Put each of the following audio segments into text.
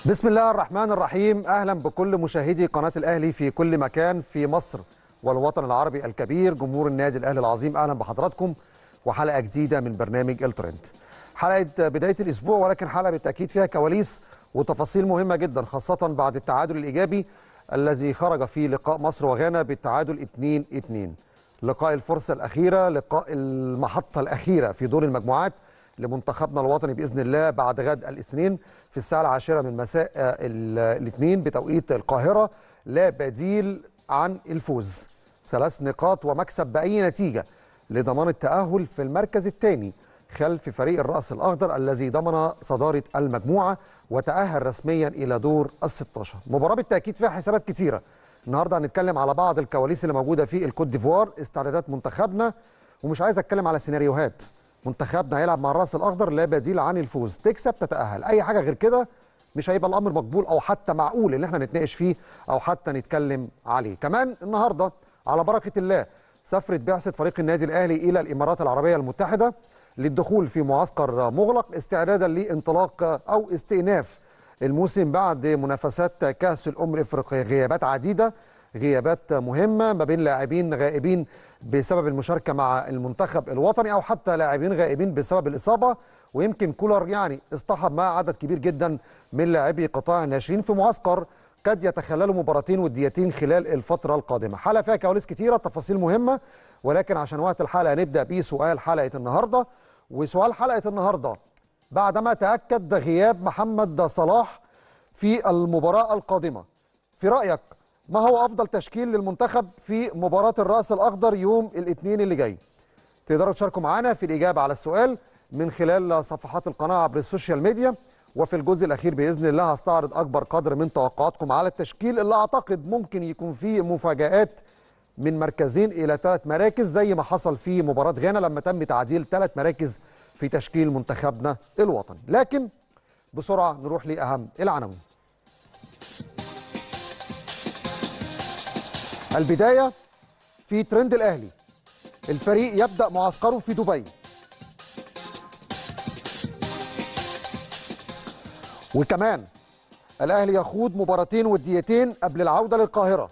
بسم الله الرحمن الرحيم اهلا بكل مشاهدي قناه الاهلي في كل مكان في مصر والوطن العربي الكبير جمهور النادي الاهلي العظيم اهلا بحضراتكم وحلقه جديده من برنامج الترند حلقه بدايه الاسبوع ولكن حلقه بالتاكيد فيها كواليس وتفاصيل مهمه جدا خاصه بعد التعادل الايجابي الذي خرج في لقاء مصر وغانا بالتعادل 2-2 لقاء الفرصه الاخيره لقاء المحطه الاخيره في دور المجموعات لمنتخبنا الوطني باذن الله بعد غد الاثنين في الساعه العاشره من مساء الاثنين بتوقيت القاهره لا بديل عن الفوز ثلاث نقاط ومكسب باي نتيجه لضمان التاهل في المركز الثاني خلف فريق الراس الاخضر الذي ضمن صداره المجموعه وتاهل رسميا الى دور ال 16 مباراه بالتاكيد فيها حسابات كثيره النهارده هنتكلم على بعض الكواليس اللي موجوده في الكوت ديفوار استعدادات منتخبنا ومش عايز اتكلم على سيناريوهات منتخبنا هيلعب مع الراس الاخضر لا بديل عن الفوز تكسب تتاهل اي حاجه غير كده مش هيبقى الامر مقبول او حتى معقول ان احنا نتناقش فيه او حتى نتكلم عليه كمان النهارده على بركه الله سفرت بعثه فريق النادي الاهلي الى الامارات العربيه المتحده للدخول في معسكر مغلق استعدادا لانطلاق او استئناف الموسم بعد منافسات كاس الامم الافريقيه غيابات عديده غيابات مهمه ما بين لاعبين غائبين بسبب المشاركه مع المنتخب الوطني او حتى لاعبين غائبين بسبب الاصابه ويمكن كولر يعني اصطحب مع عدد كبير جدا من لاعبي قطاع الناشئين في معسكر قد يتخللوا مباراتين وديتين خلال الفتره القادمه حلقه فيها كواليس كتيره تفاصيل مهمه ولكن عشان وقت الحلقه نبدا بسؤال حلقه النهارده وسؤال حلقه النهارده بعدما تاكد غياب محمد صلاح في المباراه القادمه في رايك ما هو افضل تشكيل للمنتخب في مباراه الراس الاخضر يوم الاثنين اللي جاي تقدروا تشاركوا معنا في الاجابه على السؤال من خلال صفحات القناه عبر السوشيال ميديا وفي الجزء الاخير باذن الله هستعرض اكبر قدر من توقعاتكم على التشكيل اللي اعتقد ممكن يكون فيه مفاجات من مركزين الى ثلاث مراكز زي ما حصل في مباراه غانا لما تم تعديل ثلاث مراكز في تشكيل منتخبنا الوطني لكن بسرعه نروح لاهم العناوين البداية في ترند الأهلي الفريق يبدأ معسكره في دبي وكمان الأهلي يخوض مباراتين وديتين قبل العودة للقاهرة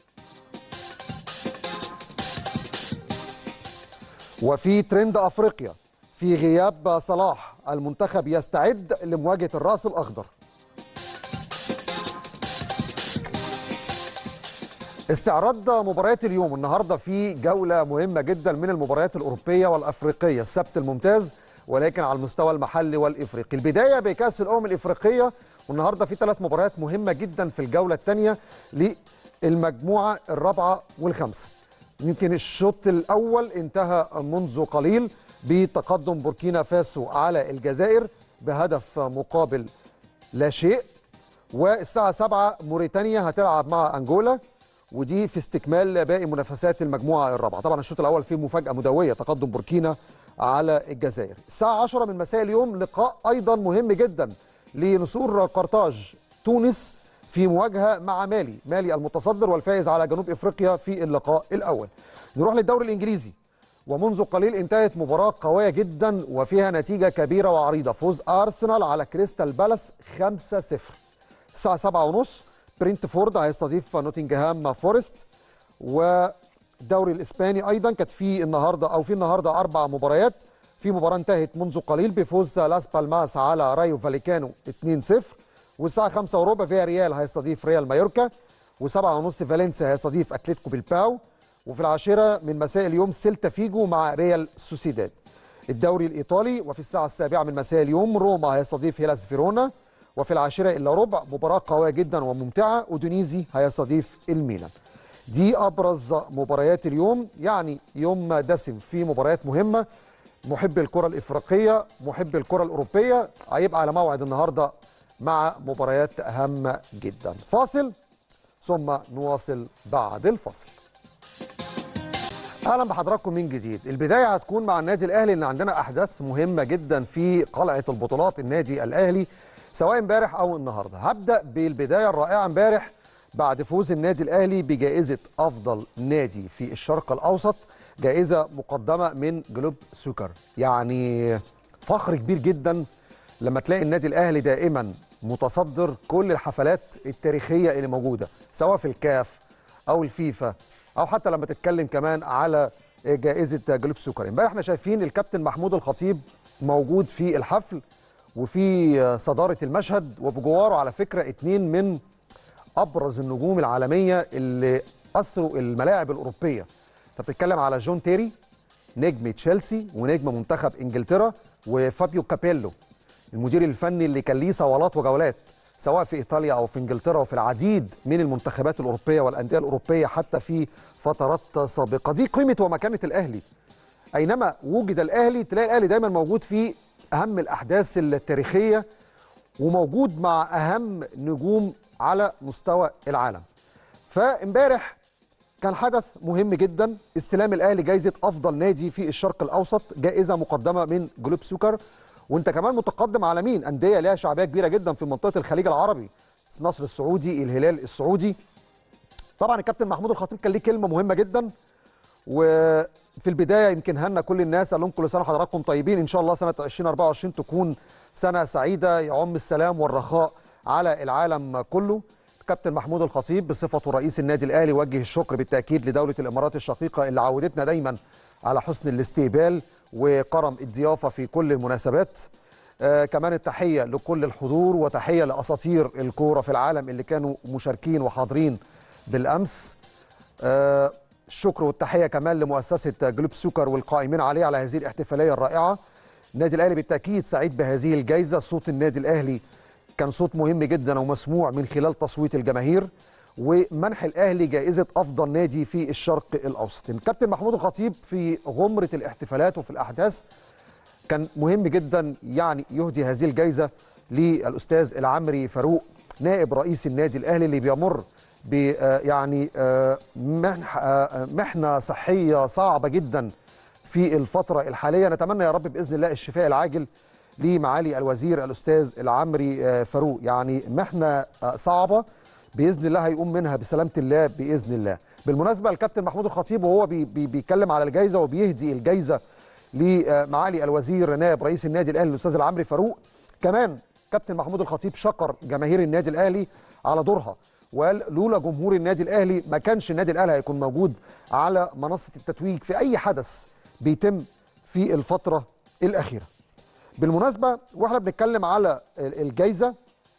وفي ترند أفريقيا في غياب صلاح المنتخب يستعد لمواجهة الرأس الأخضر استعراض مباريات اليوم النهارده في جوله مهمه جدا من المباريات الاوروبيه والافريقيه السبت الممتاز ولكن على المستوى المحلي والافريقي البدايه بكاس الامم الافريقيه والنهارده في ثلاث مباريات مهمه جدا في الجوله الثانيه للمجموعه الرابعه والخامسه يمكن الشوط الاول انتهى منذ قليل بتقدم بوركينا فاسو على الجزائر بهدف مقابل لا شيء والساعه 7 موريتانيا هتلعب مع انجولا ودي في استكمال باقي منافسات المجموعه الرابعه طبعا الشوط الاول فيه مفاجاه مدويه تقدم بوركينا على الجزائر الساعه 10 من مساء اليوم لقاء ايضا مهم جدا لنسور قرطاج تونس في مواجهه مع مالي مالي المتصدر والفائز على جنوب افريقيا في اللقاء الاول نروح للدوري الانجليزي ومنذ قليل انتهت مباراه قويه جدا وفيها نتيجه كبيره وعريضه فوز ارسنال على كريستال بالاس 5-0 الساعه 7:30 برينتفورد هيستضيف نوتنجهام فورست والدوري الاسباني ايضا كانت في النهارده او في النهارده اربع مباريات في مباراه انتهت منذ قليل بفوز لاس بالماس على رايو فاليكانو 2-0 والساعه 5 وربع فيها ريال هيستضيف ريال مايوركا و7 ونص فالنسيا هيستضيف اتلتيكو بالباو وفي العاشره من مساء اليوم سيلتا فيجو مع ريال سوسيداد الدوري الايطالي وفي الساعه السابعه من مساء اليوم روما هيستضيف هيلاس فيرونا وفي العاشرة إلا ربع مباراة قوية جدا وممتعة أودونيزي هيستضيف الميلان دي أبرز مباريات اليوم يعني يوم دسم في مباريات مهمة محب الكرة الإفريقية محب الكرة الأوروبية هيبقى على موعد النهاردة مع مباريات هامة جدا فاصل ثم نواصل بعد الفاصل اهلا بحضراتكم من جديد البدايه هتكون مع النادي الاهلي ان عندنا احداث مهمه جدا في قلعه البطولات النادي الاهلي سواء امبارح او النهارده هبدا بالبدايه الرائعه امبارح بعد فوز النادي الاهلي بجائزه افضل نادي في الشرق الاوسط جائزه مقدمه من جلوب سوكر يعني فخر كبير جدا لما تلاقي النادي الاهلي دائما متصدر كل الحفلات التاريخيه اللي موجوده سواء في الكاف او الفيفا او حتى لما تتكلم كمان على جائزه جلوب سكر امبارح احنا شايفين الكابتن محمود الخطيب موجود في الحفل وفي صداره المشهد وبجواره على فكره اتنين من ابرز النجوم العالميه اللي اثروا الملاعب الاوروبيه انت بتتكلم على جون تيري نجم تشيلسي ونجم منتخب انجلترا وفابيو كابيلو المدير الفني اللي كان ليه صولات وجولات سواء في ايطاليا او في انجلترا وفي العديد من المنتخبات الاوروبيه والانديه الاوروبيه حتى في فترات سابقه دي قيمه ومكانه الاهلي اينما وجد الاهلي تلاقي الاهلي دايما موجود في اهم الاحداث التاريخيه وموجود مع اهم نجوم على مستوى العالم فامبارح كان حدث مهم جدا استلام الاهلي جائزه افضل نادي في الشرق الاوسط جائزه مقدمه من جلوب سوكر وانت كمان متقدم على مين انديه لها شعبيه كبيره جدا في منطقه الخليج العربي النصر السعودي الهلال السعودي طبعا الكابتن محمود الخطيب كان ليه كلمه مهمه جدا وفي البدايه يمكن هنا كل الناس قال لهم كل سنه وحضراتكم طيبين ان شاء الله سنه 2024 تكون سنه سعيده يعم السلام والرخاء على العالم كله كابتن محمود الخطيب بصفته رئيس النادي الاهلي وجه الشكر بالتاكيد لدوله الامارات الشقيقه اللي عودتنا دايما على حسن الاستقبال وكرم الضيافه في كل المناسبات آه كمان التحيه لكل الحضور وتحيه لاساطير الكوره في العالم اللي كانوا مشاركين وحاضرين بالامس آه الشكر والتحيه كمان لمؤسسه جلوب سكر والقائمين عليه على هذه الاحتفاليه الرائعه النادي الاهلي بالتاكيد سعيد بهذه الجائزه صوت النادي الاهلي كان صوت مهم جدا ومسموع من خلال تصويت الجماهير ومنح الاهلي جائزه افضل نادي في الشرق الاوسط الكابتن محمود الخطيب في غمره الاحتفالات وفي الاحداث كان مهم جدا يعني يهدي هذه الجائزه للاستاذ العمري فاروق نائب رئيس النادي الاهلي اللي بيمر ب يعني محنه صحيه صعبه جدا في الفتره الحاليه نتمنى يا رب باذن الله الشفاء العاجل لمعالي الوزير الاستاذ العمري فاروق يعني محنه صعبه باذن الله هيقوم منها بسلامه الله باذن الله بالمناسبه الكابتن محمود الخطيب وهو بي بي بيتكلم على الجائزه وبيهدي الجائزه لمعالي الوزير نائب رئيس النادي الاهلي الاستاذ العمري فاروق كمان كابتن محمود الخطيب شكر جماهير النادي الاهلي على دورها وقال لولا جمهور النادي الاهلي ما كانش النادي الاهلي هيكون موجود على منصه التتويج في اي حدث بيتم في الفتره الاخيره بالمناسبه واحنا بنتكلم على الجائزه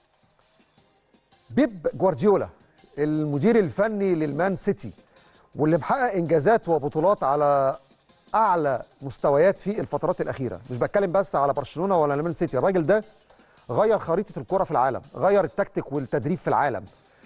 بيب جوارديولا المدير الفني للمان سيتي واللي محقق انجازات وبطولات على اعلى مستويات في الفترات الاخيره مش بتكلم بس على برشلونه ولا المان سيتي الراجل ده غير خريطه الكره في العالم غير التكتيك والتدريب في العالم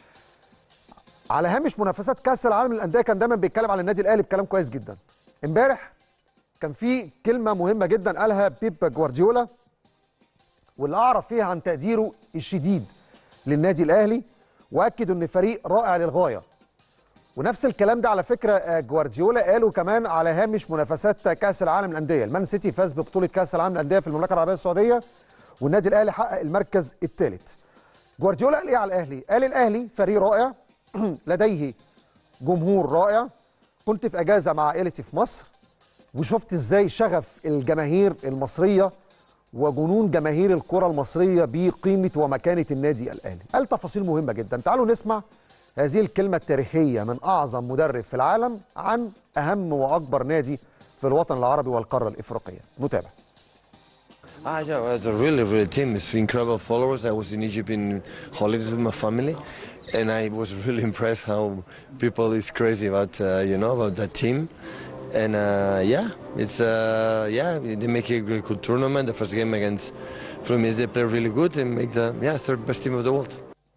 على هامش منافسات كاس العالم للانديه كان دايما بيتكلم على النادي الاهلي بكلام كويس جدا امبارح كان في كلمه مهمه جدا قالها بيب جوارديولا واللي اعرف فيها عن تقديره الشديد للنادي الاهلي واكد ان فريق رائع للغايه ونفس الكلام ده على فكره جوارديولا قاله كمان على هامش منافسات كاس العالم للانديه المان سيتي فاز ببطوله كاس العالم للانديه في المملكه العربيه السعوديه والنادي الاهلي حقق المركز الثالث جوارديولا قال ايه على الاهلي قال الاهلي فريق رائع لديه جمهور رائع كنت في اجازه مع عائلتي في مصر وشفت ازاي شغف الجماهير المصريه وجنون جماهير الكره المصريه بقيمه ومكانه النادي الاهلي قال تفاصيل مهمه جدا تعالوا نسمع هذه الكلمه التاريخيه من اعظم مدرب في العالم عن اهم واكبر نادي في الوطن العربي والقاره الافريقيه نتابع Ah, yeah, it's a really, really team. It's incredible followers. I was in Egypt in holidays with my family, and I was really impressed how people is crazy about, uh, you know, about that team. And uh, yeah, it's uh, yeah, they make a good, good tournament. The first game against Fluminense, they play really good and make the yeah third best team of the world.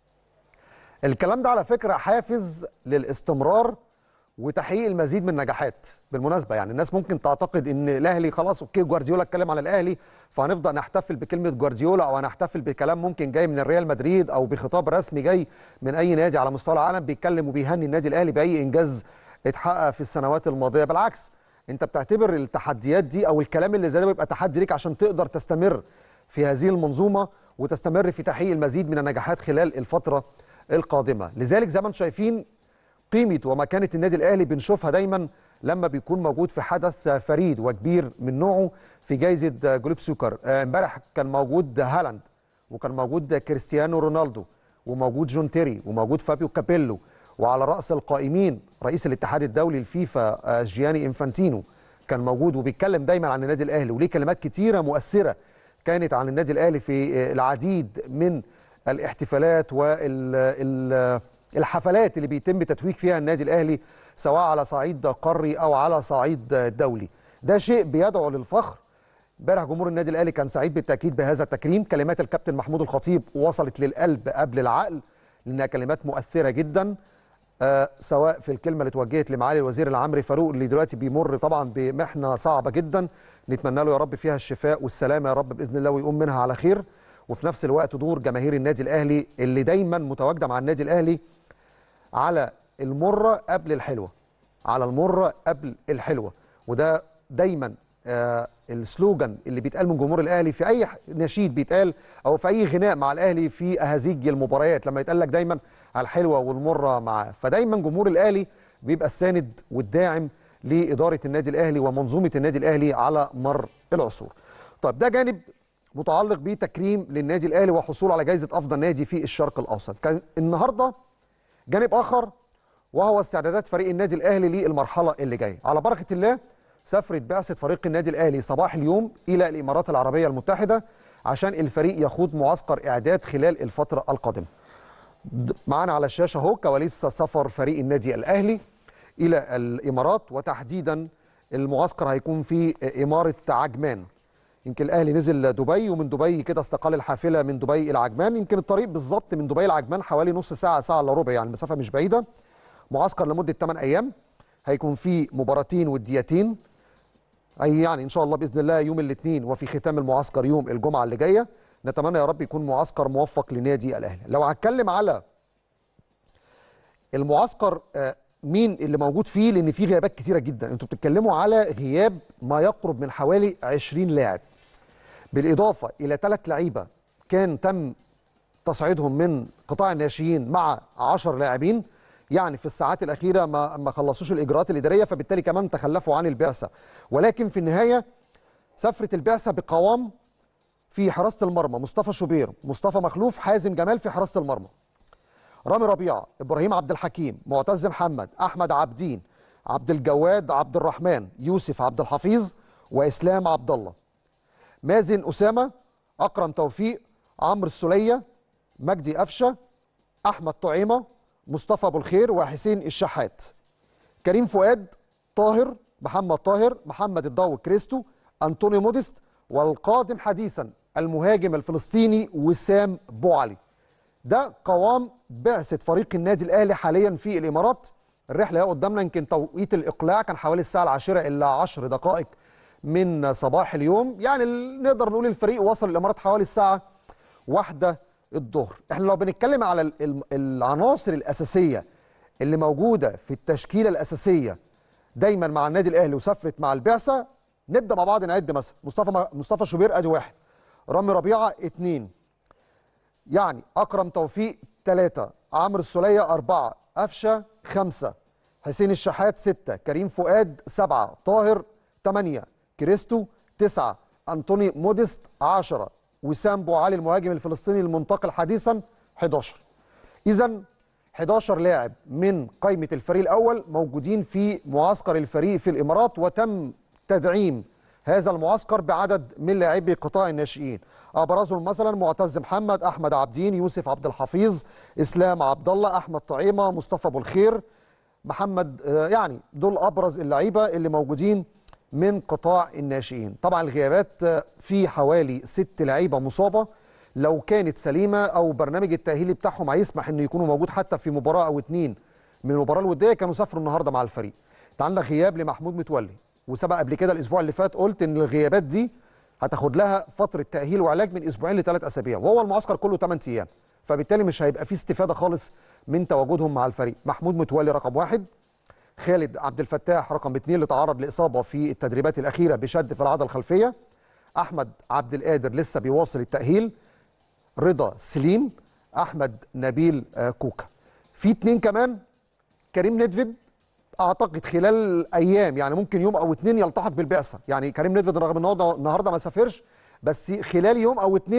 الكلام ده على فكره حافز للاستمرار وتحقيق المزيد من النجاحات بالمناسبه يعني الناس ممكن تعتقد ان الاهلي خلاص اوكي جوارديولا اتكلم على الاهلي فهنفضل نحتفل بكلمه جوارديولا او هنحتفل بكلام ممكن جاي من الريال مدريد او بخطاب رسمي جاي من اي نادي على مستوى العالم بيتكلم وبيهني النادي الاهلي باي انجاز اتحقق في السنوات الماضيه بالعكس انت بتعتبر التحديات دي او الكلام اللي زي ده بيبقى تحدي ليك عشان تقدر تستمر في هذه المنظومه وتستمر في تحقيق المزيد من النجاحات خلال الفتره القادمه لذلك زي ما انتم شايفين قيمه ومكانه النادي الاهلي بنشوفها دايما لما بيكون موجود في حدث فريد وكبير من نوعه في جائزه جلوب سوكر امبارح كان موجود هالاند وكان موجود كريستيانو رونالدو وموجود جون تيري وموجود فابيو كابيلو وعلى راس القائمين رئيس الاتحاد الدولي الفيفا آه، جياني انفانتينو كان موجود وبيتكلم دايما عن النادي الاهلي وليه كلمات كتيره مؤثره كانت عن النادي الاهلي في آه، العديد من الاحتفالات والحفلات اللي بيتم تتويج فيها النادي الاهلي سواء على صعيد قاري او على صعيد آه، دولي ده شيء بيدعو للفخر امبارح جمهور النادي الاهلي كان سعيد بالتاكيد بهذا التكريم كلمات الكابتن محمود الخطيب وصلت للقلب قبل العقل لانها كلمات مؤثره جدا آه سواء في الكلمه اللي اتوجهت لمعالي الوزير العمري فاروق اللي دلوقتي بيمر طبعا بمحنه صعبه جدا نتمنى له يا رب فيها الشفاء والسلامه يا رب باذن الله ويقوم منها على خير وفي نفس الوقت دور جماهير النادي الاهلي اللي دايما متواجده مع النادي الاهلي على المره قبل الحلوه على المره قبل الحلوه وده دايما آه السلوجان اللي بيتقال من جمهور الاهلي في اي ح- نشيد بيتقال او في اي غناء مع الاهلي في اهازيج المباريات لما يتقال لك دايما على الحلوه والمره معاه فدايما جمهور الاهلي بيبقى الساند والداعم لاداره النادي الاهلي ومنظومه النادي الاهلي على مر العصور. طيب ده جانب متعلق بتكريم للنادي الاهلي وحصوله على جائزه افضل نادي في الشرق الاوسط. كان النهارده جانب اخر وهو استعدادات فريق النادي الاهلي للمرحله اللي جايه على بركه الله سافرت بعثه فريق النادي الاهلي صباح اليوم الى الامارات العربيه المتحده عشان الفريق يخوض معسكر اعداد خلال الفتره القادمه د- معانا على الشاشه اهو كواليس سفر فريق النادي الاهلي الى الامارات وتحديدا المعسكر هيكون في اماره عجمان يمكن الاهلي نزل دبي ومن دبي كده استقال الحافله من دبي الى عجمان يمكن الطريق بالظبط من دبي لعجمان حوالي نص ساعه ساعه الا ربع يعني المسافه مش بعيده معسكر لمده 8 ايام هيكون فيه مباراتين وديتين اي يعني ان شاء الله باذن الله يوم الاثنين وفي ختام المعسكر يوم الجمعه اللي جايه نتمنى يا رب يكون معسكر موفق لنادي الاهلي لو هتكلم على المعسكر آه، مين اللي موجود فيه لان فيه غيابات كتيره جدا انتوا بتتكلموا على غياب ما يقرب من حوالي 20 لاعب بالاضافه الى ثلاث لعيبه كان تم تصعيدهم من قطاع الناشئين مع 10 لاعبين يعني في الساعات الاخيره ما ما خلصوش الاجراءات الاداريه فبالتالي كمان تخلفوا عن البعثه ولكن في النهايه سفره البعثه بقوام في حراسه المرمى مصطفى شوبير مصطفى مخلوف حازم جمال في حراسه المرمى رامي ربيعه ابراهيم عبد الحكيم معتز محمد احمد عبدين عبد الجواد عبد الرحمن يوسف عبد الحفيظ واسلام عبد الله مازن اسامه اكرم توفيق عمرو السوليه مجدي قفشه احمد طعيمه مصطفى ابو الخير وحسين الشحات كريم فؤاد طاهر محمد طاهر محمد الضو كريستو انطونيو موديست والقادم حديثا المهاجم الفلسطيني وسام بوعلي ده قوام بعثه فريق النادي الاهلي حاليا في الامارات الرحله هي قدامنا يمكن توقيت الاقلاع كان حوالي الساعه العاشرة الا 10 دقائق من صباح اليوم يعني ال- نقدر نقول الفريق وصل الامارات حوالي الساعه واحدة الظهر احنا لو بنتكلم على ال- ال- العناصر الاساسيه اللي موجوده في التشكيله الاساسيه دايما مع النادي الاهلي وسافرت مع البعثه نبدا مع بعض نعد مثلا مصطفى مصطفى شوبير ادي واحد رامي ربيعه اثنين يعني اكرم توفيق ثلاثة عمرو السوليه أربعة قفشه خمسة حسين الشحات ستة كريم فؤاد سبعة طاهر ثمانية كريستو تسعة أنطوني موديست عشرة وسام بو علي المهاجم الفلسطيني المنتقل حديثا 11 إذا 11 لاعب من قائمة الفريق الأول موجودين في معسكر الفريق في الإمارات وتم تدعيم هذا المعسكر بعدد من لاعبي قطاع الناشئين ابرزهم مثلا معتز محمد احمد عبدين يوسف عبد الحفيظ اسلام عبد الله احمد طعيمه مصطفى ابو الخير محمد آه، يعني دول ابرز اللعيبه اللي موجودين من قطاع الناشئين طبعا الغيابات آه، في حوالي ست لعيبه مصابه لو كانت سليمه او برنامج التاهيلي بتاعهم هيسمح انه يكونوا موجود حتى في مباراه او اتنين من المباراه الوديه كانوا سافروا النهارده مع الفريق انت عندك غياب لمحمود متولي وسبق قبل كده الاسبوع اللي فات قلت ان الغيابات دي هتاخد لها فتره تاهيل وعلاج من اسبوعين لثلاث اسابيع وهو المعسكر كله 8 ايام فبالتالي مش هيبقى فيه استفاده خالص من تواجدهم مع الفريق محمود متولي رقم واحد خالد عبد الفتاح رقم اثنين اللي تعرض لاصابه في التدريبات الاخيره بشد في العضله الخلفيه احمد عبد القادر لسه بيواصل التاهيل رضا سليم احمد نبيل آه، كوكا في اتنين كمان كريم ندفد اعتقد خلال ايام يعني ممكن يوم او اتنين يلتحق بالبعثه يعني كريم ندفد رغم ان هو ده- النهارده ما سافرش بس خلال يوم او اتنين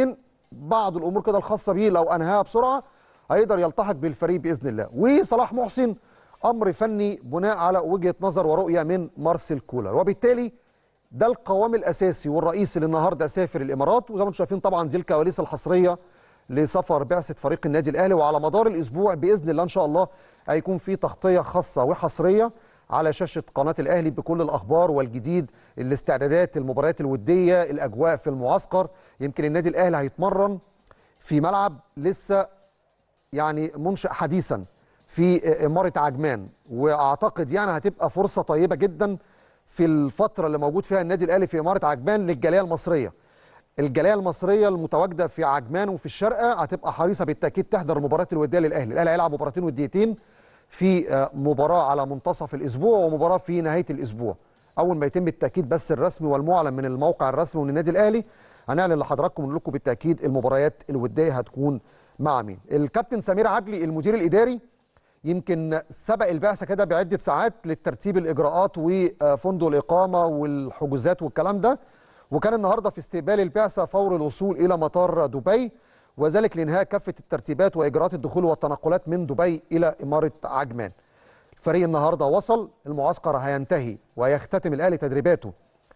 بعض الامور كده الخاصه بيه لو انهاها بسرعه هيقدر يلتحق بالفريق باذن الله وصلاح محسن امر فني بناء على وجهه نظر ورؤيه من مارسيل كولر وبالتالي ده القوام الاساسي والرئيسي اللي النهارده سافر الامارات وزي ما انتم شايفين طبعا دي الكواليس الحصريه لسفر بعثه فريق النادي الاهلي وعلى مدار الاسبوع باذن الله ان شاء الله هيكون في تغطيه خاصه وحصريه على شاشه قناه الاهلي بكل الاخبار والجديد الاستعدادات المباريات الوديه الاجواء في المعسكر يمكن النادي الاهلي هيتمرن في ملعب لسه يعني منشأ حديثا في إمارة عجمان وأعتقد يعني هتبقى فرصة طيبة جدا في الفترة اللي موجود فيها النادي الأهلي في إمارة عجمان للجالية المصرية الجالية المصرية المتواجدة في عجمان وفي الشارقة هتبقى حريصة بالتأكيد تحضر المباراة الودية للأهلي الأهلي هيلعب مباراتين وديتين في مباراة على منتصف الأسبوع ومباراة في نهاية الأسبوع أول ما يتم التأكيد بس الرسمي والمعلن من الموقع الرسمي من النادي الأهلي هنعلن لحضراتكم ونقول لكم بالتأكيد المباريات الودية هتكون مع مين الكابتن سمير عدلي المدير الإداري يمكن سبق البعثه كده بعده ساعات للترتيب الاجراءات وفندق الاقامه والحجوزات والكلام ده وكان النهارده في استقبال البعثه فور الوصول الى مطار دبي وذلك لانهاء كافه الترتيبات واجراءات الدخول والتنقلات من دبي الى اماره عجمان. الفريق النهارده وصل المعسكر هينتهي ويختتم الاهلي تدريباته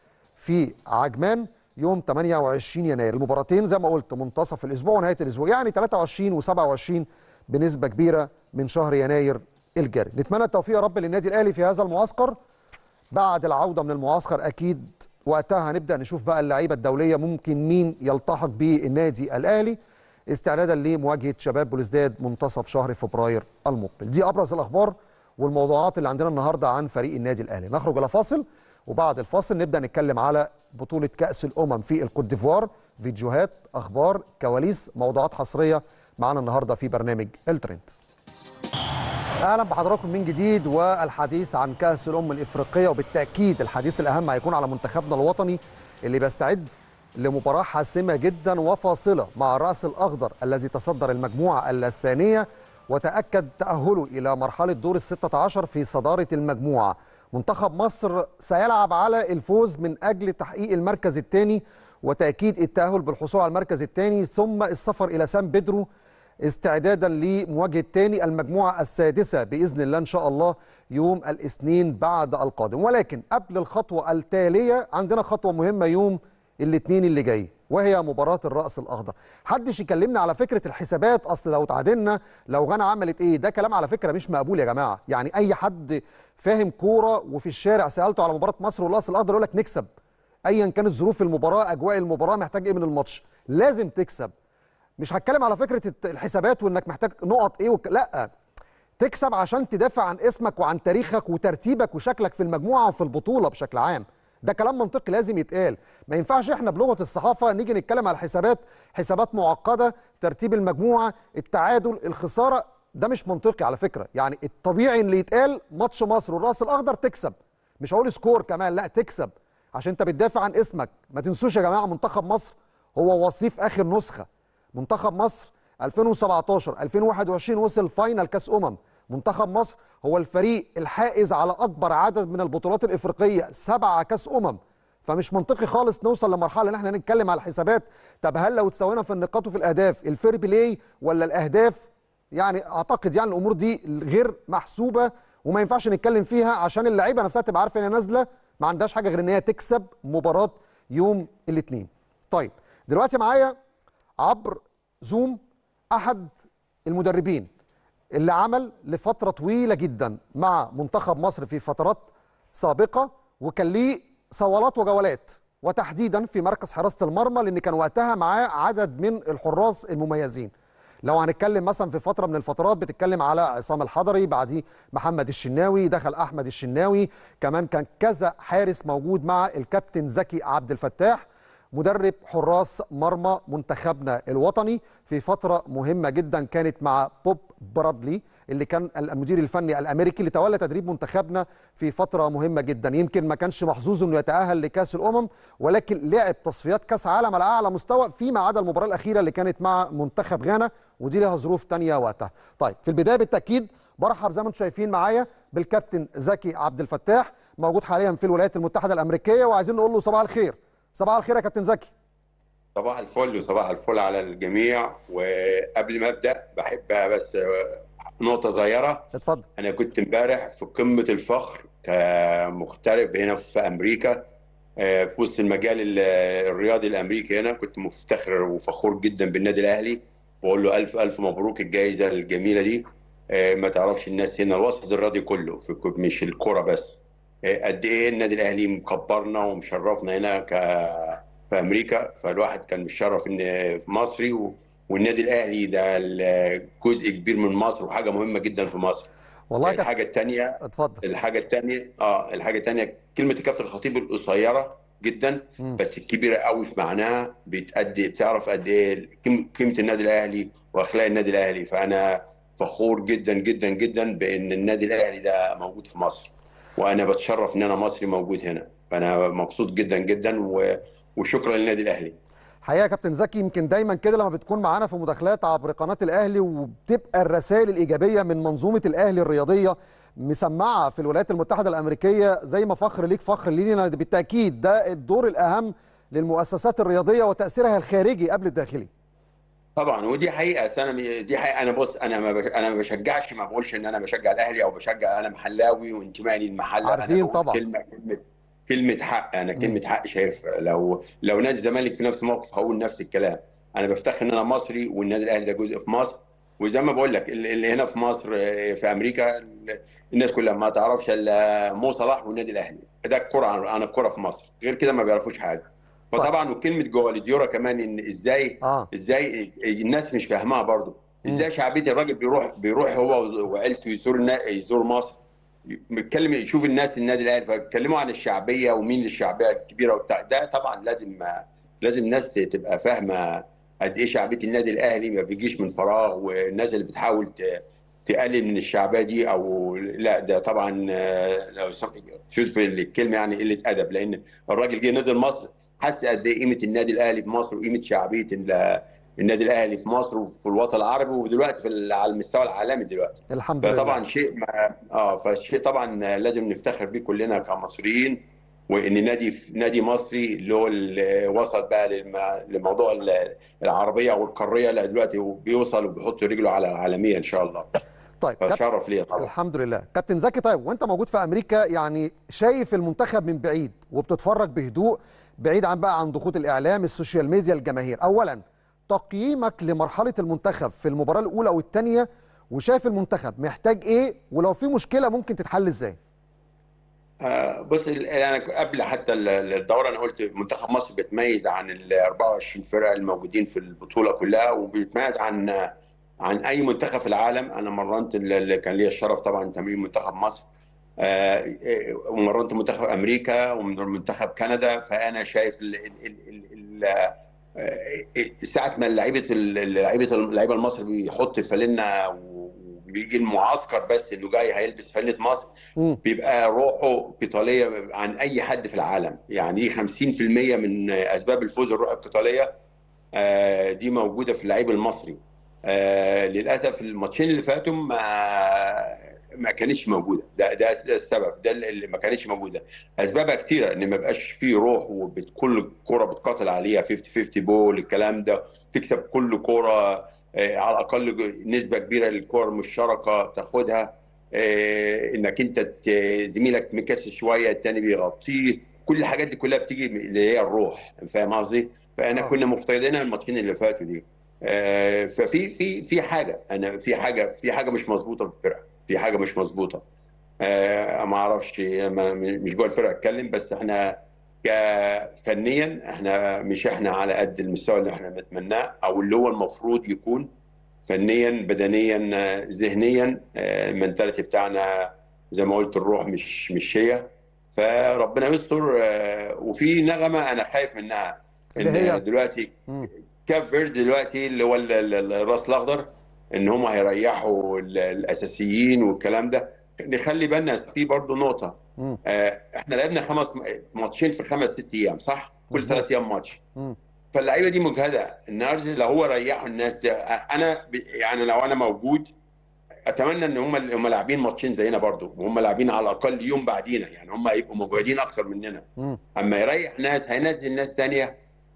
في عجمان يوم 28 يناير المباراتين زي ما قلت منتصف الاسبوع ونهايه الاسبوع يعني 23 و27 بنسبه كبيره من شهر يناير الجاري نتمنى التوفيق يا رب للنادي الاهلي في هذا المعسكر بعد العوده من المعسكر اكيد وقتها هنبدا نشوف بقى اللعيبه الدوليه ممكن مين يلتحق بالنادي الاهلي استعدادا لمواجهه شباب بلوزداد منتصف شهر فبراير المقبل دي ابرز الاخبار والموضوعات اللي عندنا النهارده عن فريق النادي الاهلي نخرج الى فاصل وبعد الفاصل نبدا نتكلم على بطوله كاس الامم في الكوت ديفوار فيديوهات اخبار كواليس موضوعات حصريه معانا النهارده في برنامج الترند اهلا بحضراتكم من جديد والحديث عن كاس الامم الافريقيه وبالتاكيد الحديث الاهم هيكون على منتخبنا الوطني اللي بيستعد لمباراه حاسمه جدا وفاصله مع الراس الاخضر الذي تصدر المجموعه الثانيه وتاكد تاهله الى مرحله دور ال 16 في صداره المجموعه منتخب مصر سيلعب على الفوز من اجل تحقيق المركز الثاني وتاكيد التاهل بالحصول على المركز الثاني ثم السفر الى سان بيدرو استعدادا لمواجهه تاني المجموعه السادسه باذن الله ان شاء الله يوم الاثنين بعد القادم ولكن قبل الخطوه التاليه عندنا خطوه مهمه يوم الاثنين اللي جاي وهي مباراه الراس الاخضر حدش يكلمنا على فكره الحسابات اصل لو تعادلنا لو غانا عملت ايه ده كلام على فكره مش مقبول يا جماعه يعني اي حد فاهم كوره وفي الشارع سالته على مباراه مصر والراس الاخضر يقول لك نكسب ايا كانت ظروف المباراه اجواء المباراه محتاج ايه من الماتش لازم تكسب مش هتكلم على فكره الحسابات وانك محتاج نقط ايه وك... لا تكسب عشان تدافع عن اسمك وعن تاريخك وترتيبك وشكلك في المجموعه وفي البطوله بشكل عام ده كلام منطقي لازم يتقال ما ينفعش احنا بلغه الصحافه نيجي نتكلم على الحسابات حسابات معقده ترتيب المجموعه التعادل الخساره ده مش منطقي على فكره يعني الطبيعي اللي يتقال ماتش مصر والراس الاخضر تكسب مش هقول سكور كمان لا تكسب عشان انت بتدافع عن اسمك ما تنسوش يا جماعه منتخب مصر هو وصيف اخر نسخه منتخب مصر 2017 2021 وصل فاينل كاس امم منتخب مصر هو الفريق الحائز على اكبر عدد من البطولات الافريقيه سبعه كاس امم فمش منطقي خالص نوصل لمرحله ان احنا نتكلم على الحسابات طب هل لو تساوينا في النقاط وفي الاهداف الفير بلاي ولا الاهداف يعني اعتقد يعني الامور دي غير محسوبه وما ينفعش نتكلم فيها عشان اللعيبه نفسها تبقى عارفه ان هي نازله ما عندهاش حاجه غير ان هي تكسب مباراه يوم الاثنين طيب دلوقتي معايا عبر زوم احد المدربين اللي عمل لفتره طويله جدا مع منتخب مصر في فترات سابقه وكان ليه صولات وجولات وتحديدا في مركز حراسه المرمى لان كان وقتها معاه عدد من الحراس المميزين لو هنتكلم مثلا في فتره من الفترات بتتكلم على عصام الحضري بعديه محمد الشناوي دخل احمد الشناوي كمان كان كذا حارس موجود مع الكابتن زكي عبد الفتاح مدرب حراس مرمى منتخبنا الوطني في فترة مهمة جدا كانت مع بوب برادلي اللي كان المدير الفني الأمريكي اللي تولى تدريب منتخبنا في فترة مهمة جدا يمكن ما كانش محظوظ أنه يتأهل لكأس الأمم ولكن لعب تصفيات كأس عالم على أعلى مستوى فيما عدا المباراة الأخيرة اللي كانت مع منتخب غانا ودي لها ظروف تانية وقتها طيب في البداية بالتأكيد برحب زي ما انتم شايفين معايا بالكابتن زكي عبد الفتاح موجود حاليا في الولايات المتحدة الأمريكية وعايزين نقول له صباح الخير صباح الخير يا كابتن زكي صباح الفل وصباح الفل على الجميع وقبل ما ابدا بحب بس نقطه صغيره اتفضل انا كنت امبارح في قمه الفخر كمغترب هنا في امريكا آه، في وسط المجال ال- الرياضي الامريكي هنا كنت مفتخر وفخور جدا بالنادي الاهلي واقول له الف الف مبروك الجائزه الجميله دي آه، ما تعرفش الناس هنا الوسط الرياضي كله في مش الكوره بس آه، قد ايه النادي الاهلي مكبرنا ومشرفنا هنا ك في امريكا فالواحد كان متشرف ان في مصري و... والنادي الاهلي ده ال- جزء كبير من مصر وحاجه مهمه جدا في مصر والله كابتن الحاجه الثانيه اتفضل الحاجه الثانيه اه الحاجه الثانيه كلمه الكابتن الخطيب القصيره جدا مم. بس الكبيره قوي في معناها بتأدي بتعرف قد ايه قيم- قيمه النادي الاهلي واخلاق النادي الاهلي فانا فخور جدا جدا جدا بان النادي الاهلي ده موجود في مصر وانا بتشرف ان انا مصري موجود هنا فانا مبسوط جدا جدا و... وشكرا للنادي الاهلي حقيقه يا كابتن زكي يمكن دايما كده لما بتكون معانا في مداخلات عبر قناه الاهلي وبتبقى الرسائل الايجابيه من منظومه الاهلي الرياضيه مسمعه في الولايات المتحده الامريكيه زي ما فخر ليك فخر لينا بالتاكيد ده الدور الاهم للمؤسسات الرياضيه وتاثيرها الخارجي قبل الداخلي طبعا ودي حقيقه أصل انا دي حقيقه انا بص انا ما بش... انا ما بشجعش ما بقولش ان انا بشجع الاهلي او بشجع انا محلاوي وانتمائي للمحل عارفين انا بقول طبعا. كلمه كلمه كلمه حق انا مم. كلمه حق شايف لو لو نادي الزمالك في نفس الموقف هقول نفس الكلام انا بفتخر ان انا مصري والنادي الاهلي ده جزء في مصر وزي ما بقول لك اللي اللي هنا في مصر آه، في امريكا ال- الناس كلها ما تعرفش الا مو صلاح والنادي الاهلي ده الكره عن عن الكره في مصر غير كده ما بيعرفوش حاجه طيب. فطبعا وكلمه جوالديورا كمان ان ازاي اه ازاي الناس مش فاهماها برضو مم. ازاي شعبيه الراجل بيروح بيروح هو وعيلته يزور النا- يزور مصر بيتكلم يشوف الناس النادي الاهلي فيتكلموا عن الشعبيه ومين الشعبيه الكبيره وبتاع ده طبعا لازم لازم الناس تبقى فاهمه قد ايه شعبيه النادي الاهلي ما بيجيش من فراغ والناس اللي بتحاول ت- تقلل من الشعبيه دي او لا ده طبعا آه، لو سم- شوف الكلمه يعني قله ادب لان الراجل جه نزل مصر حس قد ايه قيمه النادي الاهلي في مصر وقيمه شعبيه ال- النادي الاهلي في مصر وفي الوطن العربي ودلوقتي في ال- على المستوى العالمي دلوقتي الحمد لله فطبعا شيء ما اه فشيء طبعا لازم نفتخر بيه كلنا كمصريين وان نادي نادي مصري اللي هو اللي وصل بقى للم- لموضوع ال- العربيه او القاريه لا دلوقتي بيوصل وبيحط رجله على العالميه ان شاء الله طيب كابتن فشرف ليا طبعا الحمد لله كابتن زكي طيب وانت موجود في امريكا يعني شايف المنتخب من بعيد وبتتفرج بهدوء بعيد عن بقى عن ضغوط الاعلام السوشيال ميديا الجماهير اولا تقييمك لمرحله المنتخب في المباراه الاولى والثانيه وشايف المنتخب محتاج ايه ولو في مشكله ممكن تتحل ازاي آه، بص ال- انا قبل حتى ال- الدوره انا قلت منتخب مصر بيتميز عن ال 24 فرقه الموجودين في البطوله كلها وبيتميز عن عن اي منتخب في العالم انا مرنت ال- اللي كان ليا الشرف طبعا تمرين منتخب مصر آه، آه، ومرنت منتخب امريكا ومنتخب كندا فانا شايف ال ال ال ال ال آه، ساعه ما لعيبه ال- لعيبه اللعيبه المصري بيحط فانلة وبيجي المعسكر بس انه جاي هيلبس فانلة مصر مم. بيبقى روحه قتاليه عن اي حد في العالم يعني دي 50% من اسباب الفوز الروح القتاليه آه، دي موجوده في اللعيب المصري آه، للاسف الماتشين اللي فاتوا ما ما كانتش موجوده ده ده السبب ده اللي ما كانتش موجوده اسبابها كتيره ان ما بقاش فيه روح وكل كوره بتقاتل عليها 50 50 بول الكلام ده تكسب كل كوره آه، على الاقل نسبه كبيره للكور المشتركه تاخدها آه، انك انت ت- زميلك مكسر شويه التاني بيغطيه كل الحاجات دي كلها بتيجي من- اللي هي الروح فاهم قصدي؟ فانا آه. كنا مفتقدينها الماتشين اللي فاتوا دي آه، ففي في في حاجه انا في حاجه في حاجه مش مظبوطه في الفرقه في حاجه مش مظبوطه آه، ما اعرفش ما- مش جوه الفرقه اتكلم بس احنا كفنيا احنا مش احنا على قد المستوى اللي احنا بنتمناه او اللي هو المفروض يكون فنيا بدنيا آه، ذهنيا آه، المنتاليتي بتاعنا زي ما قلت الروح مش مش هي فربنا يستر آه، وفي نغمه انا خايف منها اللي هي؟ ان دلوقتي مم. كاف فيرد دلوقتي اللي هو ال- ال- الراس الاخضر ان هم هيريحوا ال- الاساسيين والكلام ده نخلي بالنا في برضه نقطه مم. آه، احنا لعبنا خمس ماتشين في خمس ست ايام صح؟ كل مظبوط. ثلاث ايام ماتش مم. فاللعيبه دي مجهده النهارده لو هو ريحوا الناس دي انا ب- يعني لو انا موجود اتمنى ان هم هم لاعبين ماتشين زينا برضو وهم لاعبين على الاقل يوم بعدينا يعني هم هيبقوا مجهدين اكتر مننا مم. اما يريح ناس هينزل ناس ثانيه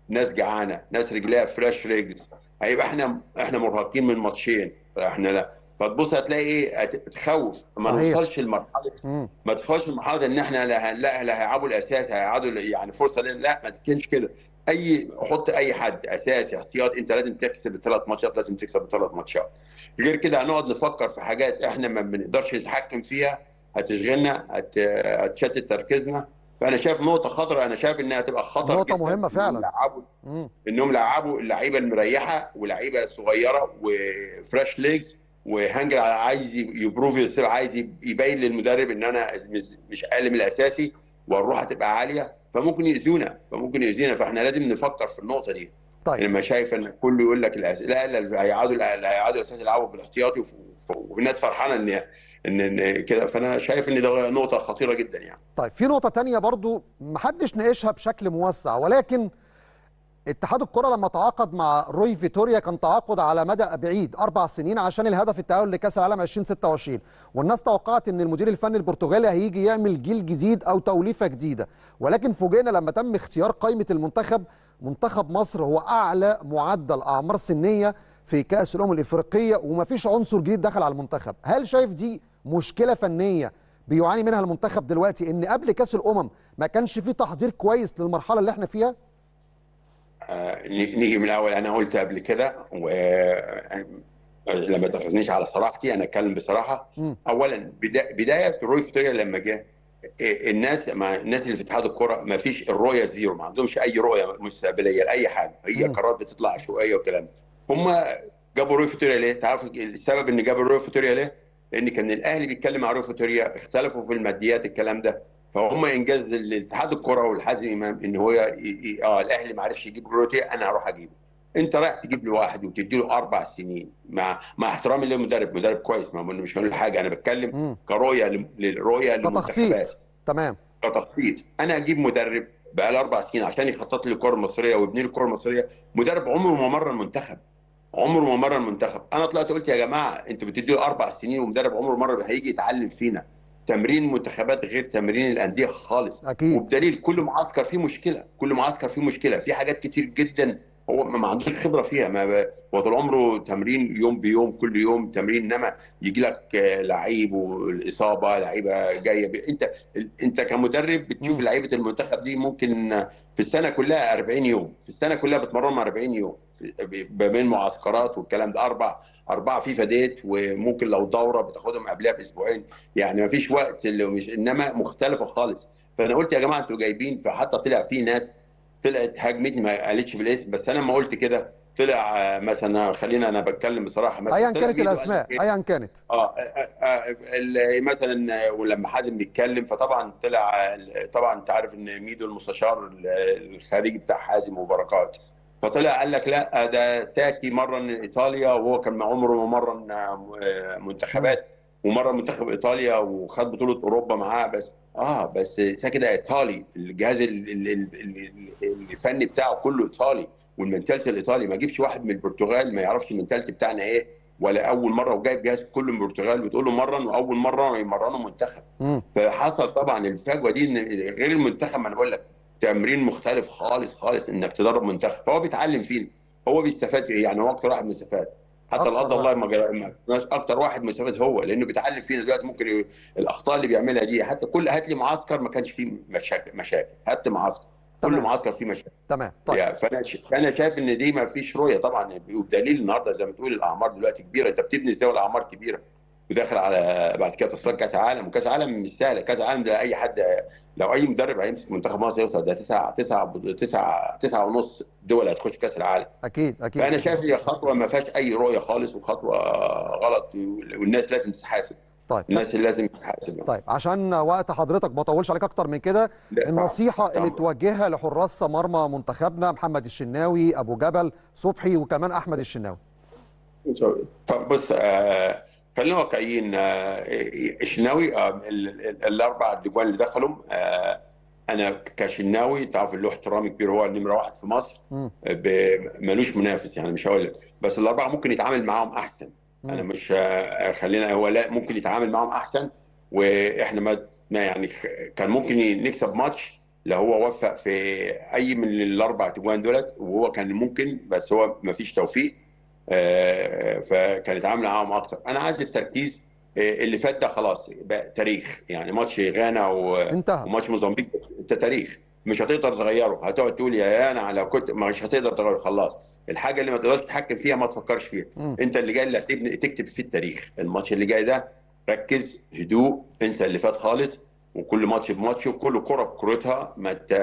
ناس جعانه ناس رجليها فلاش ريجلز هيبقى احنا احنا مرهقين من ماتشين فاحنا لا فتبص هتلاقي ايه هت- تخوف ما صحيح. نوصلش لمرحله مم. ما تدخلش لمرحله ان احنا لا لا لا هيلعبوا الاساس هيقعدوا يعني فرصه لنا لا ما تكونش كده اي حط اي حد اساسي احتياط انت لازم تكسب الثلاث ماتشات لازم تكسب الثلاث ماتشات غير كده هنقعد نفكر في حاجات احنا ما بنقدرش نتحكم فيها هتشغلنا هت... هتشتت تركيزنا فانا شايف نقطه خطر انا شايف انها هتبقى خطر نقطة جداً مهمة فعلاً. إنهم يلعبوا مم. انهم لعبوا اللعيبه المريحه ولعيبه صغيره وفريش ليجز وهانجر عايز يبروف يوسف عايز يبين للمدرب ان انا مش- مش اقل من الاساسي والروح هتبقى عاليه فممكن يأذونا فممكن يأذينا فاحنا لازم نفكر في النقطه دي طيب لما شايف ان كله يقول لك الأس... لا لا اللي هيقعدوا اللي هيقعدوا الاساس يلعبوا بالاحتياطي وف- وف- والناس فرحانه ان ان ان كده فانا شايف ان ده نقطه خطيره جدا يعني طيب في نقطة تانية برضو محدش ناقشها بشكل موسع ولكن اتحاد الكرة لما تعاقد مع روي فيتوريا كان تعاقد على مدى بعيد أربع سنين عشان الهدف التأهل لكأس العالم 2026 والناس توقعت إن المدير الفني البرتغالي هيجي يعمل جيل جديد أو توليفة جديدة ولكن فوجئنا لما تم اختيار قائمة المنتخب منتخب مصر هو أعلى معدل أعمار سنية في كأس الأمم الإفريقية ومفيش عنصر جديد دخل على المنتخب هل شايف دي مشكلة فنية بيعاني منها المنتخب دلوقتي ان قبل كاس الامم ما كانش فيه تحضير كويس للمرحله اللي احنا فيها آه، نيجي من الاول انا قلت قبل كده و لما تاخذنيش على صراحتي انا اتكلم بصراحه مم. اولا بدا... بدايه روي فيتوريا لما جه إيه، الناس ما الناس اللي في اتحاد الكره ما فيش الرؤيه زيرو ما عندهمش اي رؤيه مستقبليه لاي حاجه هي مم. قرارات بتطلع عشوائيه وكلام هم جابوا روي فيتوريا ليه؟ تعرف السبب ان جابوا روي فيتوريا ليه؟ لان كان الاهلي بيتكلم مع روي فيتوريا اختلفوا في الماديات الكلام ده فهم انجاز الاتحاد الكره والحازم امام ان هو ي... ي... اه الاهلي ما عرفش يجيب روتيا انا هروح اجيبه انت رايح تجيب له واحد وتدي له اربع سنين مع مع احترامي للمدرب مدرب كويس ما مش هقول حاجه انا بتكلم مم. كرؤيه لل- للرؤيه كتخطيط للمنتخبات تمام كتخطيط انا اجيب مدرب بقى له اربع سنين عشان يخطط لي الكره المصريه ويبني لي الكره المصريه مدرب عمره ما مر المنتخب عمره ما مر المنتخب انا طلعت قلت يا جماعه انتوا بتدي له اربع سنين ومدرب عمره مره هيجي يتعلم فينا تمرين منتخبات غير تمرين الانديه خالص اكيد وبدليل كل معسكر فيه مشكله كل معسكر فيه مشكله في حاجات كتير جدا هو ما ما عندوش خبره فيها ما ب- هو طول عمره تمرين يوم بيوم كل يوم تمرين انما يجي لك آه، لعيب والاصابه لعيبه جايه ب... انت انت كمدرب بتشوف مم. لعيبه المنتخب دي ممكن في السنه كلها 40 يوم في السنه كلها بتمرنهم 40 يوم في- ما بين معسكرات والكلام ده اربع اربعه فيفا ديت وممكن لو دوره بتاخدهم قبلها باسبوعين يعني ما فيش وقت اللي مش انما مختلفه خالص فانا قلت يا جماعه انتوا جايبين فحتى طلع في ناس طلعت هاجمتني ما قالتش بالاسم بس انا لما قلت كده طلع آه، مثلا خلينا انا بتكلم بصراحه مثلا ايا طلع كانت فيديو قال الاسماء لك إيه؟ ايا كانت اه آه، آه، ال- مثلا ولما حازم بيتكلم فطبعا طلع طبعا انت عارف ان ميدو المستشار الخارجي بتاع حازم وبركات فطلع قال لك لا ده تاكي مرن ايطاليا وهو كان عمره ما مرن آه، منتخبات ومرن منتخب ايطاليا وخد بطوله اوروبا معاه بس اه بس ساكي ده ايطالي الجهاز ال- ال- ال- ال- الفني بتاعه كله ايطالي والمنتاليتي الايطالي ما اجيبش واحد من البرتغال ما يعرفش المنتاليتي بتاعنا ايه ولا اول مره وجايب جهاز كله من البرتغال بتقول له مرن واول مره يمرنه منتخب مم. فحصل طبعا الفجوه دي ان غير المنتخب ما انا بقول لك تمرين مختلف خالص خالص انك تدرب منتخب فهو بيتعلم فيه هو بيستفاد فيه يعني هو اكتر واحد مستفاد حتى أكتر لا قدر الله واحد. ما جرى- ما شفناش اكتر واحد مستفاد هو لانه بيتعلم فينا دلوقتي ممكن ي... الاخطاء اللي بيعملها دي حتى كل هات لي معسكر ما كانش فيه مشاكل مشاكل هات لي معسكر كل تمام. معسكر فيه مشاكل تمام طيب يعني فانا ش... فانا شايف ان دي ما فيش رؤيه طبعا وبدليل النهارده زي ما تقول الاعمار دلوقتي كبيره انت بتبني ازاي والاعمار كبيره وداخل على بعد كده تصفيات كاس عالم وكاس عالم مش سهله كاس عالم ده اي حد لو اي مدرب هيمسك منتخب مصر يوصل ده تسعة تسعة تسعة تسعة ونص دول هتخش كاس العالم اكيد اكيد فانا شايف هي خطوه ما فيهاش اي رؤيه خالص وخطوه غلط والناس لازم تتحاسب طيب الناس اللي لازم تتحاسب طيب عشان وقت حضرتك ما اطولش عليك اكتر من كده لا، النصيحه اللي طبعاً. توجهها لحراس مرمى منتخبنا محمد الشناوي ابو جبل صبحي وكمان احمد الشناوي طب بص آه خلينا واقعيين آه الشناوي آه ال- ال- الاربع اجوان اللي دخلوا آه انا كشناوي تعرف له احترامي كبير هو النمره واحد في مصر مم. ب- ملوش منافس يعني مش هقول لك بس الاربعه ممكن يتعامل معاهم احسن انا مم. مش آه، خلينا هو لا ممكن يتعامل معاهم احسن واحنا ما ما يعني خ- كان ممكن نكسب ماتش لا هو وفق في اي من الاربع تجوان دولت وهو كان ممكن بس هو ما فيش توفيق آه، فكانت عامله معاهم اكتر انا عايز التركيز آه، اللي فات ده خلاص بقى تاريخ يعني ماتش غانا و- انتهى وماتش موزمبيق ده تاريخ مش هتقدر تغيره هتقعد تقول يا انا لو كنت مش هتقدر تغيره خلاص الحاجه اللي ما تقدرش تتحكم فيها ما تفكرش فيها مم. انت اللي جاي اللي هتبني تكتب فيه التاريخ الماتش اللي جاي ده ركز هدوء انسى اللي فات خالص وكل ماتش بماتش وكل كره بكرتها ما ت...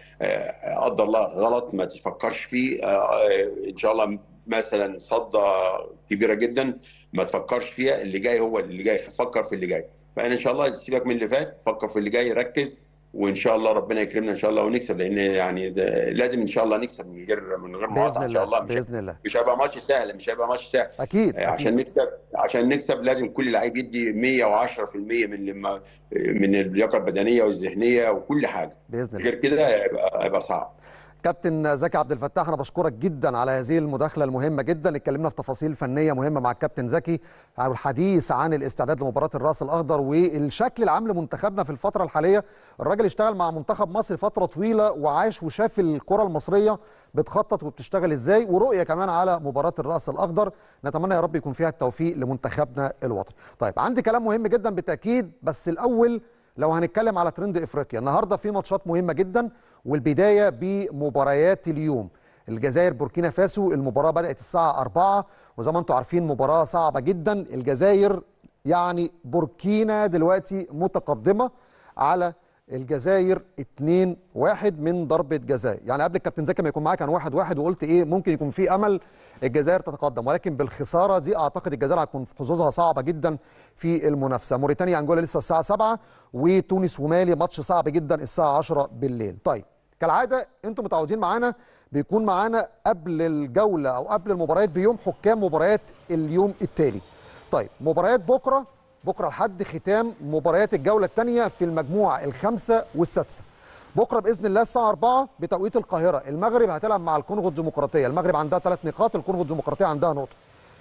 آه، قدر الله غلط ما تفكرش فيه آه، آه، ان شاء الله مثلا صدى كبيره جدا ما تفكرش فيها اللي جاي هو اللي جاي فكر في اللي جاي فانا ان شاء الله سيبك من اللي فات فكر في اللي جاي ركز وان شاء الله ربنا يكرمنا ان شاء الله ونكسب لان يعني ده لازم ان شاء الله نكسب من غير من غير مقاطعه باذن ان شاء الله الله مش باذن الله مش هيبقى ماتش سهل مش هيبقى ماتش سهل اكيد عشان اكيد نكسب عشان نكسب لازم كل لعيب يدي 110% من لما من اللياقه البدنيه والذهنيه وكل حاجه باذن الله غير كده هيبقى هيبقى صعب كابتن زكي عبد الفتاح انا بشكرك جدا على هذه المداخله المهمه جدا اتكلمنا في تفاصيل فنيه مهمه مع الكابتن زكي عن الحديث عن الاستعداد لمباراه الراس الاخضر والشكل العام لمنتخبنا في الفتره الحاليه الراجل اشتغل مع منتخب مصر فتره طويله وعاش وشاف الكره المصريه بتخطط وبتشتغل ازاي ورؤيه كمان على مباراه الراس الاخضر نتمنى يا رب يكون فيها التوفيق لمنتخبنا الوطني طيب عندي كلام مهم جدا بالتاكيد بس الاول لو هنتكلم على ترند افريقيا النهارده في ماتشات مهمه جدا والبدايه بمباريات اليوم الجزائر بوركينا فاسو المباراه بدات الساعه 4 وزي ما انتم عارفين مباراه صعبه جدا الجزائر يعني بوركينا دلوقتي متقدمه على الجزائر 2 1 من ضربه جزاء يعني قبل الكابتن زكي ما يكون معاك كان 1 1 وقلت ايه ممكن يكون في امل الجزائر تتقدم ولكن بالخساره دي اعتقد الجزائر هتكون حظوظها صعبه جدا في المنافسه موريتانيا انجولا لسه الساعه 7 وتونس ومالي ماتش صعب جدا الساعه 10 بالليل طيب كالعاده انتم متعودين معانا بيكون معانا قبل الجوله او قبل المباريات بيوم حكام مباريات اليوم التالي طيب مباريات بكره بكره لحد ختام مباريات الجوله الثانيه في المجموعه الخامسه والسادسه بكره باذن الله الساعه 4 بتوقيت القاهره المغرب هتلعب مع الكونغو الديمقراطيه المغرب عندها ثلاث نقاط الكونغو الديمقراطيه عندها نقطه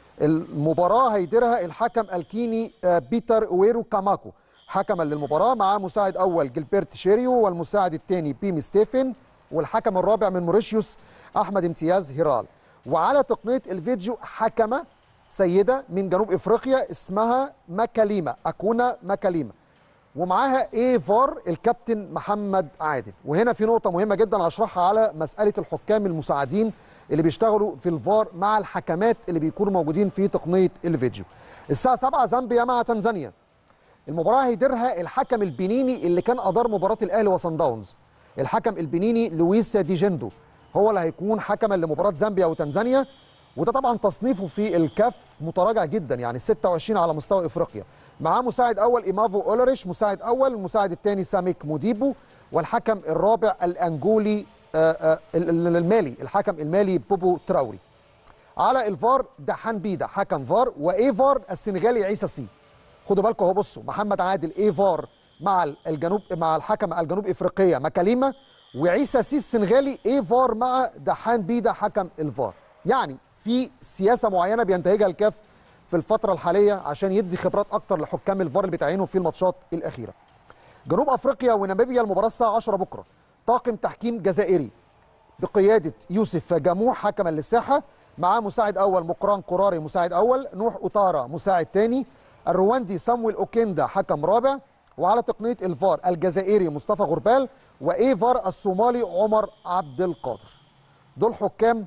المباراه هيديرها الحكم الكيني آه، بيتر اويرو كاماكو حكما للمباراه معاه مساعد اول جilberto شيريو والمساعد الثاني بيمي ستيفن والحكم الرابع من موريشيوس احمد امتياز هيرال وعلى تقنيه الفيديو حكمه سيده من جنوب افريقيا اسمها ماكاليما اكونا ماكاليما ومعاها ايه فار الكابتن محمد عادل وهنا في نقطه مهمه جدا هشرحها على مساله الحكام المساعدين اللي بيشتغلوا في الفار مع الحكمات اللي بيكونوا موجودين في تقنيه الفيديو الساعه 7 زامبيا مع تنزانيا المباراه هيديرها الحكم البنيني اللي كان ادار مباراه الاهلي وصن داونز الحكم البنيني لويس ديجندو هو اللي هيكون حكما لمباراه زامبيا وتنزانيا وده طبعا تصنيفه في الكاف متراجع جدا يعني 26 على مستوى افريقيا معاه مساعد اول ايمافو اولريش مساعد اول المساعد الثاني ساميك موديبو والحكم الرابع الانجولي آه، آه، ال- ال- المالي الحكم المالي بوبو تراوري على الفار دحان بيدا حكم فار وايفار السنغالي عيسى سي خدوا بالكم اهو بصوا محمد عادل ايفار مع الجنوب مع الحكم الجنوب افريقيه مكاليما وعيسى سي السنغالي ايفار مع دحان بيدا حكم الفار يعني في سياسه معينه بينتهجها الكاف في الفتره الحاليه عشان يدي خبرات اكتر لحكام الفار اللي بتعينهم في الماتشات الاخيره جنوب افريقيا وناميبيا المباراه الساعه 10 بكره طاقم تحكيم جزائري بقياده يوسف جاموح حكما للساحه معاه مساعد اول مقران قراري مساعد اول نوح اوتارا مساعد ثاني الرواندي سامويل اوكيندا حكم رابع وعلى تقنيه الفار الجزائري مصطفى غربال وايفار الصومالي عمر عبد القادر دول حكام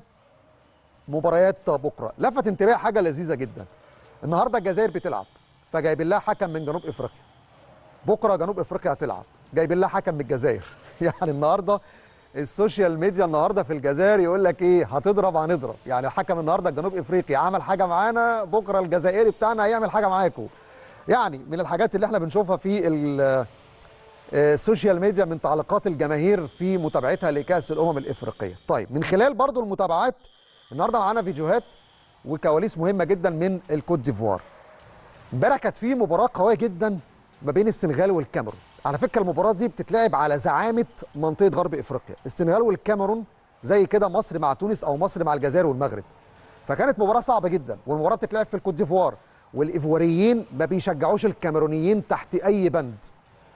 مباريات بكره لفت انتباهي حاجه لذيذه جدا النهارده الجزائر بتلعب فجايبين لها حكم من جنوب افريقيا بكره جنوب افريقيا هتلعب جايبين لها حكم من الجزائر يعني النهارده السوشيال ميديا النهارده في الجزائر يقول لك ايه هتضرب هنضرب يعني الحكم النهارده الجنوب افريقي عمل حاجه معانا بكره الجزائري بتاعنا هيعمل حاجه معاكم يعني من الحاجات اللي احنا بنشوفها في ال- السوشيال ميديا من تعليقات الجماهير في متابعتها لكاس الامم الافريقيه طيب من خلال برضو المتابعات النهارده معانا فيديوهات وكواليس مهمه جدا من الكوت ديفوار امبارح كانت في مباراه قويه جدا ما بين السنغال والكاميرون على فكره المباراه دي بتتلعب على زعامه منطقه غرب افريقيا السنغال والكاميرون زي كده مصر مع تونس او مصر مع الجزائر والمغرب فكانت مباراه صعبه جدا والمباراه بتتلعب في الكوت ديفوار والايفواريين ما بيشجعوش الكاميرونيين تحت اي بند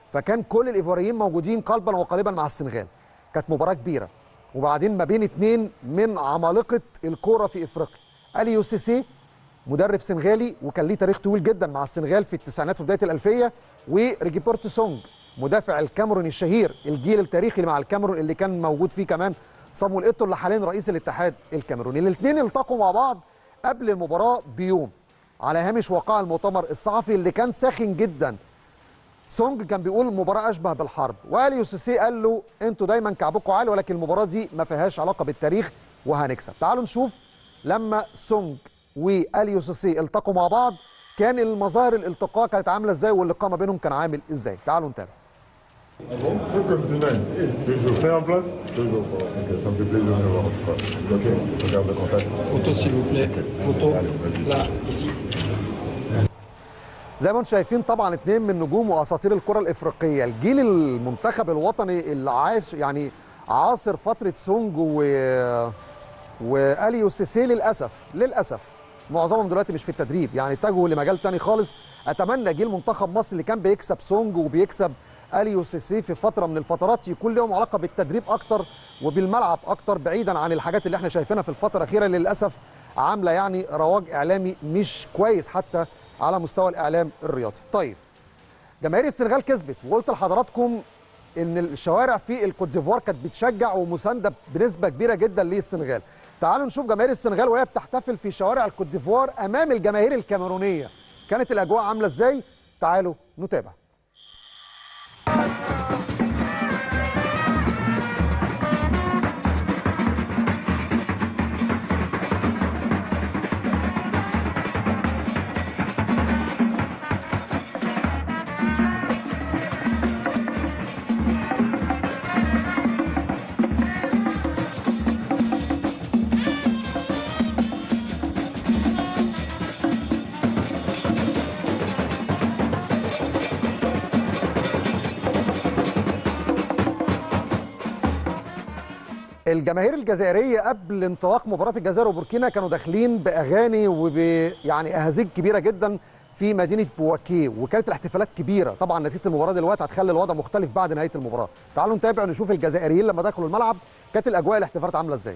فكان كل الايفواريين موجودين قلبا وقالبا مع السنغال كانت مباراه كبيره وبعدين ما بين اثنين من عمالقه الكوره في افريقيا اليو سيسي مدرب سنغالي وكان ليه تاريخ طويل جدا مع السنغال في التسعينات في بدايه الالفيه وريجيبورت سونج مدافع الكاميرون الشهير الجيل التاريخي مع الكاميرون اللي كان موجود فيه كمان صامويل ايتو اللي حاليا رئيس الاتحاد الكاميروني الاثنين التقوا مع بعض قبل المباراه بيوم على هامش وقاع المؤتمر الصحفي اللي كان ساخن جدا سونج كان بيقول المباراه اشبه بالحرب واليو سيسي قال له انتوا دايما كعبكم عالي ولكن المباراه دي ما فيهاش علاقه بالتاريخ وهنكسب تعالوا نشوف لما سونج واليو سيسي التقوا مع بعض كان المظاهر الالتقاء كانت عامله ازاي واللقاء ما بينهم كان عامل ازاي تعالوا نتابع Comme demain. Toujours. Prêt en place Toujours. Ok, ça me fait plaisir de voir en tout cas. Ok, on garde le contact. Photo s'il vous plaît. Photo. Allez, vas-y. Là, ici. زي ما انتم شايفين طبعا اثنين من نجوم واساطير الكره الافريقيه الجيل المنتخب الوطني اللي عاش يعني عاصر فتره سونج و واليو سيسي للاسف للاسف معظمهم دلوقتي مش في التدريب يعني اتجهوا لمجال تاني خالص اتمنى جيل منتخب مصر اللي كان بيكسب سونج وبيكسب اليو سيسي في فتره من الفترات يكون لهم علاقه بالتدريب اكتر وبالملعب اكتر بعيدا عن الحاجات اللي احنا شايفينها في الفتره الاخيره اللي للاسف عامله يعني رواج اعلامي مش كويس حتى على مستوى الاعلام الرياضي طيب جماهير السنغال كسبت وقلت لحضراتكم ان الشوارع في الكوت ديفوار كانت بتشجع ومسانده بنسبه كبيره جدا للسنغال تعالوا نشوف جماهير السنغال وهي بتحتفل في شوارع الكوت ديفوار امام الجماهير الكاميرونيه كانت الاجواء عامله ازاي تعالوا نتابع الجماهير الجزائريه قبل انطلاق مباراه الجزائر وبوركينا كانوا داخلين باغاني وب يعني اهازيج كبيره جدا في مدينه بواكيه وكانت الاحتفالات كبيره طبعا نتيجه المباراه دلوقتي هتخلي الوضع مختلف بعد نهايه المباراه تعالوا نتابع ونشوف الجزائريين لما دخلوا الملعب كانت الاجواء الاحتفالات عامله ازاي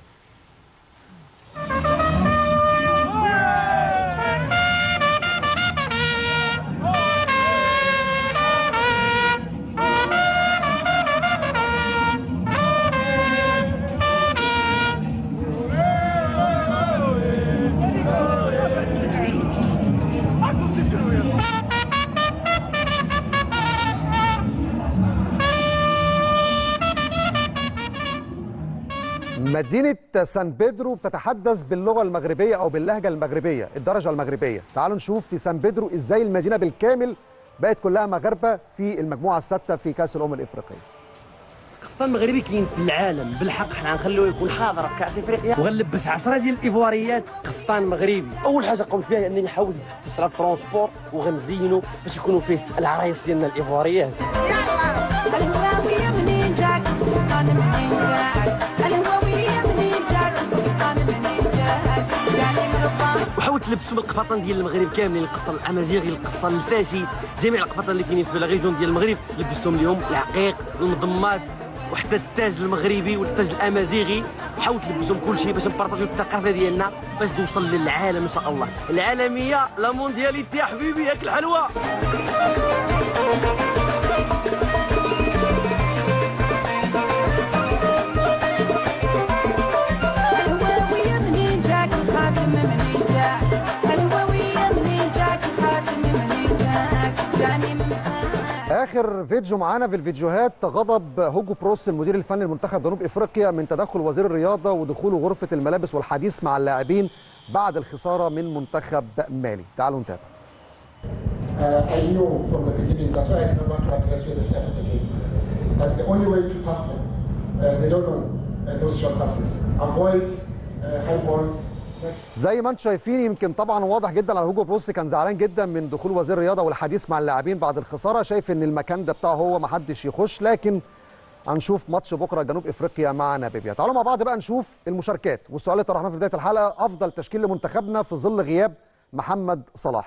مدينة سان بيدرو بتتحدث باللغة المغربية أو باللهجة المغربية الدرجة المغربية تعالوا نشوف في سان بيدرو إزاي المدينة بالكامل بقت كلها مغاربة في المجموعة السادسة في كأس الأمم الإفريقية القفطان المغربي كاين في العالم بالحق حنا غنخليوه يكون حاضر في كاس افريقيا وغنلبس 10 ديال الايفواريات قفطان مغربي اول حاجه قمت بها هي انني نحاول نفتش على الترونسبور وغنزينو باش يكونوا فيه العرايس ديالنا الايفواريات الهواوية منين جاك انا منين جاك الهواوية منين جاك انا منين جاك جاني من الطاق وحاولت نلبسوا القفطان ديال المغرب كاملين القفطان الامازيغي القفطان الفاسي جميع القفطان اللي كاينين في لاغيزون ديال المغرب لبستهم لهم العقيق المضمات وحتى التاج المغربي والتاج الامازيغي حاولت نلبسهم كل شيء باش نبارطاجيو الثقافه ديالنا باش توصل للعالم ان شاء الله العالميه لا موندياليتي يا حبيبي ياك الحلوه الهواوية منين جاك الخاتم منين جاك الهواوية منين جاك الخاتم منين جاك جاني من آخر فيديو معانا في الفيديوهات غضب هوجو بروس المدير الفني لمنتخب جنوب إفريقيا من تدخل وزير الرياضة ودخوله غرفة الملابس والحديث مع اللاعبين بعد الخسارة من منتخب مالي تعالوا نتابع Uh, I knew from the beginning, that's why I didn't want to address you the second again. That the only way to pass them, uh, they don't know uh, those short passes. Avoid uh, high balls. Next. زي ما انتم شايفين يمكن طبعا واضح جدا على هوجو بروس كان زعلان جدا من دخول وزير الرياضه والحديث مع اللاعبين بعد الخساره شايف ان المكان ده بتاعه هو ما حدش يخش لكن هنشوف ماتش بكره جنوب افريقيا مع ناميبيا تعالوا مع بعض بقى نشوف المشاركات والسؤال اللي طرحناه في بدايه الحلقه افضل تشكيل لمنتخبنا في ظل غياب محمد صلاح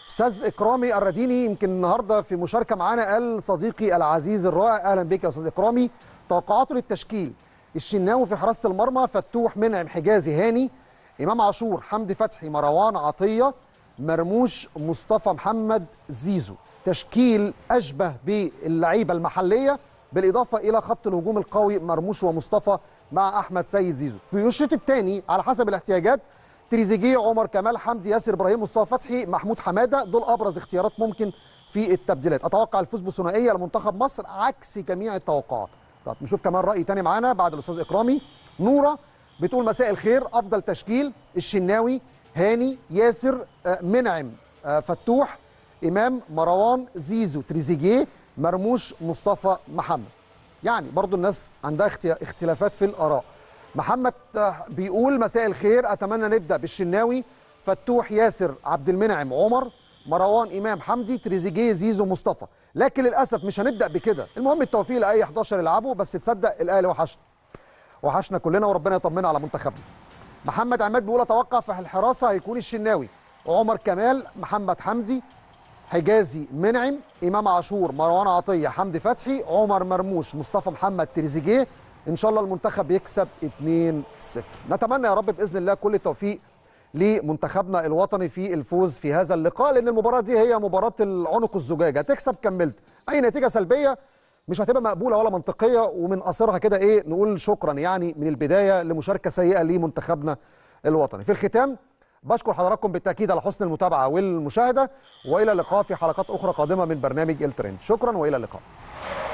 استاذ اكرامي الرديني يمكن النهارده في مشاركه معانا قال صديقي العزيز الرائع اهلا بك يا استاذ اكرامي توقعاته للتشكيل الشناوي في حراسه المرمى فتوح منعم حجازي هاني امام عاشور حمدي فتحي مروان عطيه مرموش مصطفى محمد زيزو تشكيل اشبه باللعيبه المحليه بالاضافه الى خط الهجوم القوي مرموش ومصطفى مع احمد سيد زيزو في الشوط الثاني على حسب الاحتياجات تريزيجيه عمر كمال حمدي ياسر ابراهيم مصطفى فتحي محمود حماده دول ابرز اختيارات ممكن في التبديلات اتوقع الفوز بثنائيه لمنتخب مصر عكس جميع التوقعات طب نشوف كمان راي تاني معانا بعد الاستاذ اكرامي نوره بتقول مساء الخير افضل تشكيل الشناوي هاني ياسر آه، منعم آه، فتوح امام مروان زيزو تريزيجيه مرموش مصطفى محمد يعني برضو الناس عندها اختي- اختلافات في الاراء محمد آه، بيقول مساء الخير اتمنى نبدا بالشناوي فتوح ياسر عبد المنعم عمر مروان امام حمدي تريزيجيه زيزو مصطفى لكن للاسف مش هنبدا بكده المهم التوفيق لاي 11 يلعبوا بس تصدق الاهلي وحشنا وحشنا كلنا وربنا يطمنا على منتخبنا محمد عماد بيقول اتوقع في الحراسه هيكون الشناوي عمر كمال محمد حمدي حجازي منعم امام عاشور مروان عطيه حمدي فتحي عمر مرموش مصطفى محمد تريزيجيه ان شاء الله المنتخب يكسب 2-0 نتمنى يا رب باذن الله كل التوفيق لمنتخبنا الوطني في الفوز في هذا اللقاء لان المباراه دي هي مباراه العنق الزجاجه تكسب كملت اي نتيجه سلبيه مش هتبقى مقبوله ولا منطقيه ومن اثرها كده ايه نقول شكرا يعني من البدايه لمشاركه سيئه لمنتخبنا الوطني في الختام بشكر حضراتكم بالتاكيد على حسن المتابعه والمشاهده والى اللقاء في حلقات اخرى قادمه من برنامج الترند شكرا والى اللقاء